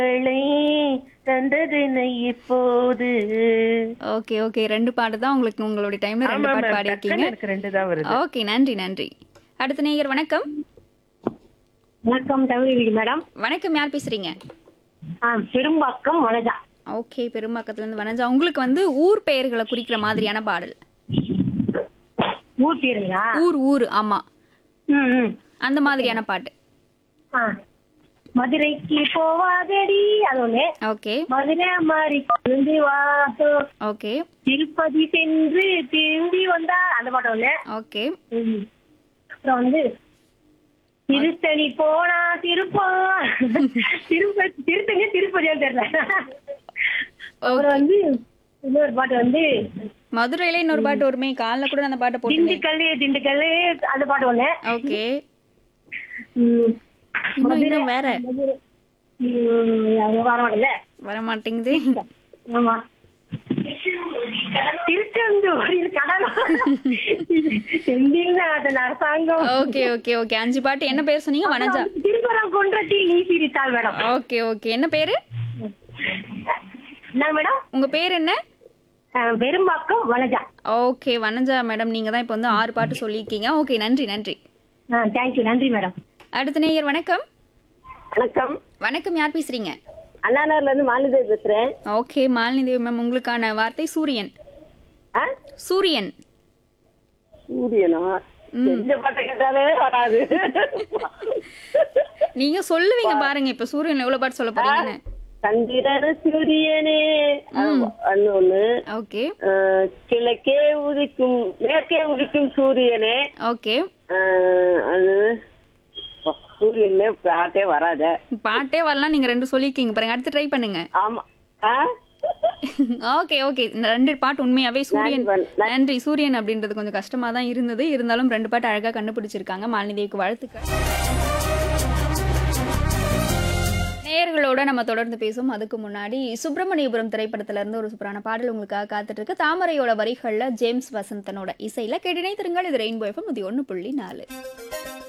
களை தந்ததென இப்போது okay okay ரெண்டு பாட்டு தான் உங்களுக்கு உங்களுடைய டைம்ல ரெண்டு ஆமா பாட்டு மேம் பாடியிருக்கீங்க டக்குன்னு எனக்கு ரெண்டு தான் வருது ஓகே நன்றி நன்றி அடுத்த நேயர் வணக்கம் வணக்கம் தமிழ் மேடம் வணக்கம் யார் பேசுறீங்க ஆ பெரும்பாக்கம் வனஜா ஓகே பெரும்பாக்கத்துல இருந்து வனஜா உங்களுக்கு வந்து ஊர் பெயர்களை குறிக்கிற மாதிரியான பாடல் ஊர் பேருங்களா ஊர் ஊர் ஆமா ம் ம் அந்த மாதிரியான பாட்டு ஆ மதுரைக்கு போவாதடி அது ஒண்ணு ஓகே மதுரை மாறி கொழுந்து வாசோ ஓகே திருப்பதி சென்று திரும்பி வந்தா அந்த பாட்டு ஒண்ணு ஓகே ம். அப்புறம் வந்து திருத்தணி போனா திருப்பா திருப்பதி திருத்தணி திருப்பதியான்னு தெரியல அப்புறம் வந்து இன்னொரு பாட்டு வந்து மதுரையில இன்னொரு பாட்டு வருமே காலைல கூட அந்த பாட்டை போட்டுமே திண்டுக்கல் திண்டுக்கல் அந்த பாட்டு ஒண்ணு ஓகே ம். இன்னும் இன்னும் வேற மதுரை. ம், அது வர மாட்டேங்குது வர மாட்டேங்குது ஆமா திருச்செந்தூர் இது கடலூர் செந்தில்நாதன் அரசாங்கம் ஓகே ஓகே ஓகே அஞ்சு பாட்டு என்ன பேர் சொன்னீங்க வனஜா திருப்பரங்குன்றத்தில் நீ சிரித்தாள் மேடம் ஓகே ஓகே என்ன பேரு என்ன மேடம் உங்க பேர் என்ன அஹ், பெரும்பாக்கம் வனஜா ஓகே வனஜா மேடம் நீங்க தான் இப்போ வந்து ஆறு பாட்டு சொல்லியிருக்கீங்க ஓகே நன்றி நன்றி தேங்க்யூ நன்றி மேடம் அடுத்த நேயர் வணக்கம் வணக்கம் வணக்கம் யார் பேசுறீங்க அண்ணாநகர்ல இருந்து மாலிதேவி பேசுறேன் ஓகே மாலினி தேவி மேம் உங்களுக்கான வார்த்தை சூரியன் ஆ? சூரியன் சூரியனா தெரிஞ்ச பாட்டை கேட்டாலே வராது நீங்க சொல்லுவீங்க பாருங்க இப்ப சூரியன் எவ்வளவு பாட்டு சொல்ல போறீங்கன்னு சந்திரன சூரியனே அது ஒண்ணு ஓகே அஹ், கிழக்கே உதிக்கும் மேற்கே உதிக்கும் சூரியனே ஓகே அஹ், அது அப்பா, சூரியன்ல பாட்டே வராத பாட்டே வரலாம் நீங்க ரெண்டு சொல்லியிருக்கீங்க பாருங்க அடுத்து ட்ரை பண்ணுங்க ஆமா ஆ? ஓகே ஓகே இந்த ரெண்டு பாட்டு உண்மையாவே சூரியன் நன்றி, நன்றி சூரியன் அப்படின்றது கொஞ்சம் கஷ்டமா தான் இருந்தது இருந்தாலும் ரெண்டு பாட்டு அழகா கண்டுபிடிச்சிருக்காங்க மாலினி தேவிக்கு வாழ்த்துக்கள் நேயர்களோட நம்ம தொடர்ந்து பேசும் அதுக்கு முன்னாடி சுப்பிரமணியபுரம் திரைப்படத்துல இருந்து ஒரு சூப்பரான பாடல் உங்களுக்காக காத்துட்டு இருக்கு தாமரையோட வரிகள்ல ஜேம்ஸ் வசந்தனோட இசையில கேட்டினை திருங்கள் இது ரெயின்போ எஃப்எம் இது ஒன்று புள்ளி நாலு